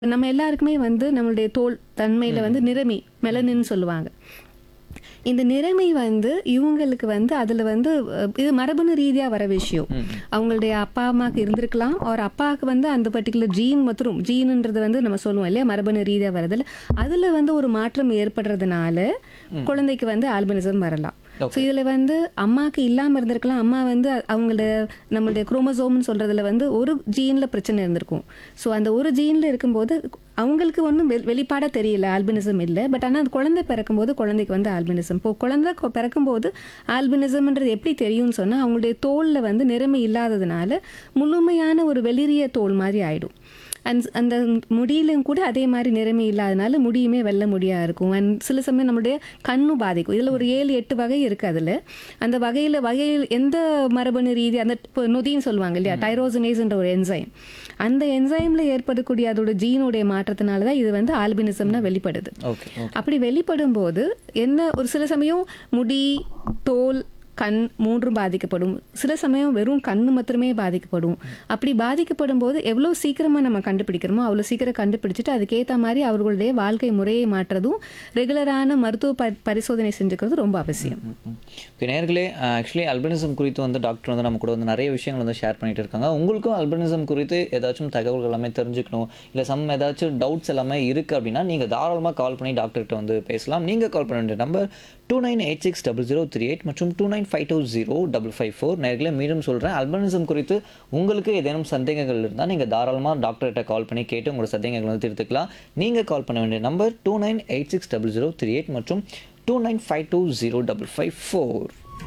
நம்ம எல்லாருக்குமே வந்து நம்மளுடைய தோல் தன்மையில வந்து நிறமி மெலனின்னு சொல்லுவாங்க இந்த நிறமி வந்து இவங்களுக்கு வந்து அதுல வந்து அஹ், இது மரபணு ரீதியா வர விஷயம் அவங்களுடைய அப்பா அம்மாவுக்கு இருந்திருக்கலாம் அவர் அப்பாவுக்கு வந்து அந்த பர்டிகுலர் ஜீன் மற்றும் ஜீனுன்றது வந்து நம்ம சொல்லுவோம் இல்லையா மரபணு ரீதியா வரதுல அதுல வந்து ஒரு மாற்றம் ஏற்படுறதுனால குழந்தைக்கு வந்து ஆல்பினிசம் வரலாம் ஸோ இதில் வந்து அம்மாவுக்கு இல்லாமல் இருந்திருக்கலாம் அம்மா வந்து அ- அவங்களோட நம்மளுடைய குரோமோசோம்னு சொல்கிறதுல வந்து ஒரு ஜீனில் பிரச்சனை இருந்திருக்கும் ஸோ அந்த ஒரு ஜீனில் இருக்கும்போது அவங்களுக்கு ஒன்றும் வெ வெளிப்பாடாக தெரியல ஆல்பினிசம் இல்லை பட் ஆனால் அந்த குழந்தை பிறக்கும்போது குழந்தைக்கு வந்து ஆல்பினிசம் இப்போ குழந்தை கொ- பிறக்கும்போது ஆல்பினிசம்ன்றது எப்படி தெரியும்னு சொன்னால் அவங்களுடைய தோலில் வந்து நிறமை இல்லாததுனால முழுமையான ஒரு வெளிரிய தோல் மாதிரி ஆயிடும் அண்ட் அந்த முடியிலும் கூட அதே மாதிரி நிறமை இல்லாதனால முடியுமே வெள்ளை முடியாக இருக்கும் அண்ட் சில சமயம் நம்மளுடைய கண்ணும் பாதிக்கும் இதில் ஒரு ஏழு எட்டு வகை இருக்குது அதில் அந்த வகையில் வகையில் எந்த மரபணு ரீதி அந்த இப்போ நொதின்னு சொல்லுவாங்க இல்லையா டைரோசினேஸ்ன்ற ஒரு என்சைம் அந்த என்சைமில் ஏற்படக்கூடிய அதோட ஜீனுடைய மாற்றத்தினால தான் இது வந்து ஆல்பினிசம்னா வெளிப்படுது ஓகே அப்படி வெளிப்படும் போது என்ன ஒரு சில சமயம் முடி தோல் கண் மூன்றும் பாதிக்கப்படும் சில சமயம் வெறும் கண் மாத்திரமே பாதிக்கப்படும் அப்படி பாதிக்கப்படும் போது எவ்வளோ சீக்கிரமாக நம்ம கண்டுபிடிக்கிறோமோ அவ்வளோ சீக்கிரம் கண்டுபிடிச்சிட்டு அதுக்கேற்ற மாதிரி அவர்களுடைய வாழ்க்கை முறையை மாற்றுறதும் ரெகுலரான மருத்துவ ப பரிசோதனை செஞ்சுக்கிறது ரொம்ப அவசியம் இப்போ நேர்களே ஆக்சுவலி அல்பினிசம் குறித்து வந்து டாக்டர் வந்து நம்ம கூட வந்து நிறைய விஷயங்கள் வந்து ஷேர் பண்ணிட்டு இருக்காங்க உங்களுக்கும் அல்பினிசம் குறித்து ஏதாச்சும் தகவல்கள் எல்லாமே தெரிஞ்சுக்கணும் இல்லை சம் ஏதாச்சும் டவுட்ஸ் எல்லாமே இருக்குது அப்படின்னா நீங்கள் தாராளமாக கால் பண்ணி டாக்டர்கிட்ட வந்து பேசலாம் நீங்கள் கால் பண்ண வேண்டிய number two nine eight six double zero three eight மற்றும் two nine five two zero double five four நேர்களே மீண்டும் சொல்கிறேன் அல்பினிசம் குறித்து உங்களுக்கு ஏதேனும் சந்தேகங்கள் இருந்தால் நீங்கள் தாராளமாக டாக்டர்கிட்ட கால் பண்ணி கேட்டு உங்களோட சந்தேகங்களை வந்து தீர்த்துக்கலாம் நீங்கள் கால் பண்ண வேண்டிய number two nine eight six double zero three eight மற்றும் two nine five two zero double five four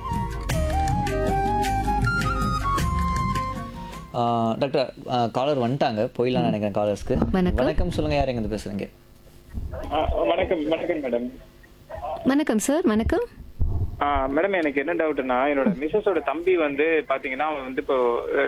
doctor caller வந்துட்டாங்க போயிடலாம் நினைக்கிறேன் காலர்ஸ்க்கு வணக்கம். வணக்கம் சொல்லுங்க யார் எங்க பேசுறீங்க ஆ, வணக்கம் வணக்கம் மேடம் வணக்கம் சார் வணக்கம் ஆ மேடம் எனக்கு என்ன டவுட்னா என்னோட மிஸ்ஸஸோட தம்பி வந்து பாத்தீங்கன்னா அவன் வந்து இப்போ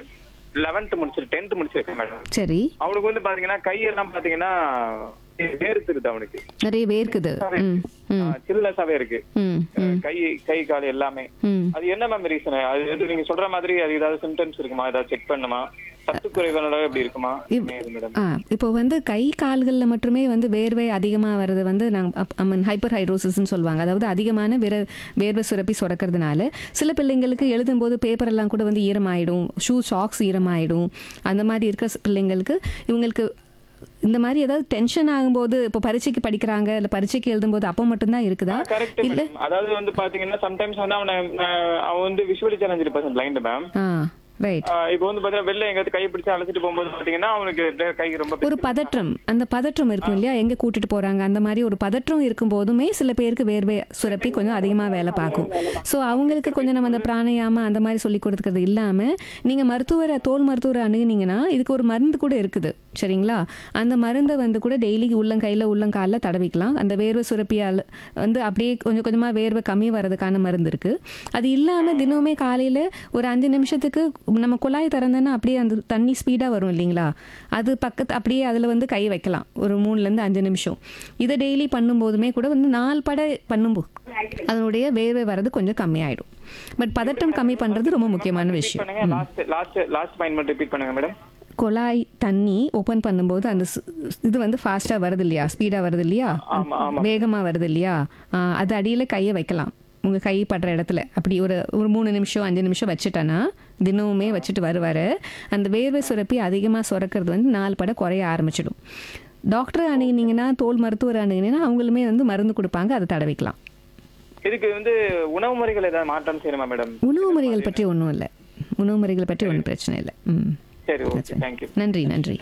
லெவன்த் முடிச்சிரு டென்த் முடிச்சிருக்கேன் மேடம் சரி அவனுக்கு வந்து பாத்தீங்கன்னா கையெல்லாம் பாத்தீங்கன்னா வேர்த்துருது அவனுக்கு நிறைய வேர்க்குது ம் ம் சில்லஸாவே இருக்கு ம் கை கை கால் எல்லாமே ம் அது என்ன மேம் ரீசன் அது எது நீங்க சொல்ற மாதிரி அது ஏதாவது சிம்டம்ஸ் இருக்குமா ஏதாவது செக் பண்ணுமா சத்து குறைவானதா எப்படி இருக்குமா மேடம் ஆ இப்போ வந்து கை கால்களில் மட்டுமே வந்து வேர்வை அதிகமாக வர்றது வந்து நாங்கள் ஹைப்பர் ஹைட்ரோசிஸ்ன்னு சொல்லுவாங்க அதாவது அதிகமான வேற வேர்வை சுரப்பி சுரக்கிறதுனால சில பிள்ளைங்களுக்கு எழுதும்போது பேப்பர் எல்லாம் கூட வந்து ஈரமாயிடும் ஷூ சாக்ஸ் ஈரமாயிடும் அந்த மாதிரி இருக்க ஸ் பிள்ளைங்களுக்கு இவங்களுக்கு இந்த மாதிரி ஏதாவது டென்ஷன் ஆகும்போது இப்போ பரீட்சைக்கு படிக்கிறாங்க இல்லை பரீட்சைக்கு எழுதும்போது அப்போ மட்டும்தான் இருக்குதா கரெக்ட் மேடம் அதாவது வந்து பாத்தீங்கன்னா சம்டைம்ஸ் வந்து அவனை அஹ், அவன் வந்து visually challenge person blind ma'am ah right ah இப்போ வந்து பாத்தீங்கன்னா வெளில எங்காவது கை பிடிச்சு அழைச்சிட்டு போகும்போது பாத்தீங்கன்னா அவனுக்கு அப்படியே கை ரொம்ப ஒரு பதற்றம் அந்த பதற்றம் இருக்கும் இல்லையா எங்க கூட்டிட்டு போறாங்க அந்த மாதிரி ஒரு பதற்றம் இருக்கும் போதுமே சில பேருக்கு வேர்வை சுரப்பி கொஞ்சம் அதிகமா வேலை பார்க்கும் ஸோ அவங்களுக்கு கொஞ்சம் நம்ம அந்த பிராணயாம அந்த மாதிரி சொல்லி கொடுக்கறது இல்லாம நீங்க மருத்துவரை தோல் மருத்துவரை அணுகுனீங்கன்னா இதுக்கு ஒரு மருந்து கூட இருக்குது சரிங்களா அந்த மருந்தை வந்து கூட டெய்லி உள்ளங்கையில் உள்ளங்காலில் தடவிக்கலாம் அந்த வேர்வை சுரப்பியால் வந்து அப்படியே கொஞ்சம் கொஞ்சமாக வேர்வை கம்மி வர்றதுக்கான மருந்து இருக்குது அது இல்லாமல் தினமுமே காலையில் ஒரு அஞ்சு நிமிஷத்துக்கு நம்ம குழாய் திறந்தோன்னா அப்படியே அந்த தண்ணி ஸ்பீடாக வரும் இல்லைங்களா அது பக்கத்து அப்படியே அதில் வந்து கை வைக்கலாம் ஒரு மூணுலேருந்து அஞ்சு நிமிஷம் இதை டெய்லி பண்ணும்போதுமே கூட வந்து நாலு படை பண்ணும்போது அதனுடைய வேர்வை வர்றது கொஞ்சம் கம்மியாயிடும் பட் பதட்டம் கம்மி பண்ணுறது ரொம்ப முக்கியமான விஷயம் பண்ணுங்க லாஸ்ட் லாஸ்ட் லாஸ்ட் பாயிண்ட் மட்டும் ரிப்பீட் பண்ணுங்க மேடம் குழாய் தண்ணி ஓப்பன் பண்ணும்போது அந்த ஸ்- இது வந்து ஃபாஸ்ட்டாக வருது இல்லையா ஸ்பீடாக வருது இல்லையா ஆமா ஆமா வேகமாக வருது இல்லையா ஆ, அது அடியில் கையை வைக்கலாம் உங்கள் கை படுற இடத்துல அப்படி ஒரு ஒரு மூணு நிமிஷம் அஞ்சு நிமிஷம் வச்சுட்டேன்னா தினமுமே வச்சுட்டு வருவார் அந்த வேர்வை சுரப்பி அதிகமாக சுரக்கிறது வந்து நாலு பட குறைய ஆரம்பிச்சிடும் டாக்டர் அணுகுனீங்கன்னா தோல் மருத்துவர் அணுகுனீங்கன்னா அவங்களுமே வந்து மருந்து கொடுப்பாங்க அதை தடவிக்கலாம் இதுக்கு வந்து உணவு முறைகள் ஏதாவது மாற்றம் செய்யணுமா மேடம் உணவு முறைகள் பற்றி ஒன்றும் இல்லை உணவு முறைகள் பற்றி ஒன்றும் பிரச்சனை இல்லை ம் சரி ஓகே தேங்க்யூ நன்றி நன்றி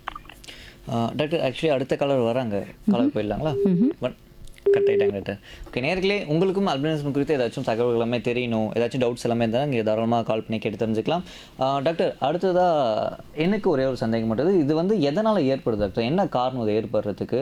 டாக்டர் ஆக்சுவலி அடுத்த காலர் வராங்க காலர் போயிடலாங்களா கட் ஆகிட்டாங்க டாக்டர் ஓகே நேர்களே உங்களுக்கும் அல்பினிசம் குறித்து ஏதாச்சும் தகவல்கள் எல்லாமே தெரியணும் ஏதாச்சும் டவுட்ஸ் எல்லாமே இருந்தால் நீங்கள் தாராளமாக கால் பண்ணி கேட்டு தெரிஞ்சுக்கலாம் ஆஹ் டாக்டர் அடுத்ததாக எனக்கு ஒரே ஒரு சந்தேகம் மட்டும் இது வந்து எதனால் ஏற்படுது டாக்டர் என்ன காரணம் இது ஏற்படுறதுக்கு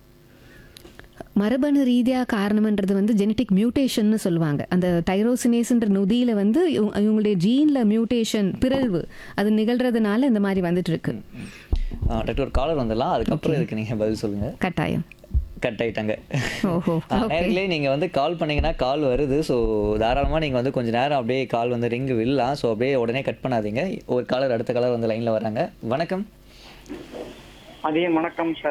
மரபணு ரீதியாக காரணம்ன்றது வந்து ஜெனட்டிக் மியூட்டேஷன்னு சொல்லுவாங்க அந்த தைரோசினேஸ்ன்ற நொதியில் வந்து இவங்க- இவங்களுடைய ஜீனில் மியூட்டேஷன் பிறழ்வு அது நிகழ்றதுனால இந்த மாதிரி வந்துட்டு இருக்கு ஆஹ் டாக்டர் ஒரு காலர் வந்துடலாம் அதுக்கப்புறம் இதுக்கு நீங்கள் பதில் சொல்லுங்கள் கட்டாயம் கட் ஆயிட்டாங்க ஓஹோ நேர்களே நீங்கள் வந்து கால் பண்ணீங்கன்னா கால் வருது ஸோ தாராளமாக நீங்கள் வந்து கொஞ்ச நேரம் அப்படியே கால் வந்து ரிங்கு விழலாம் ஸோ அப்படியே உடனே கட் பண்ணாதீங்க ஒரு காலர் அடுத்த காலர் வந்து லைனில் வராங்க வணக்கம் அதே வணக்கம் சார்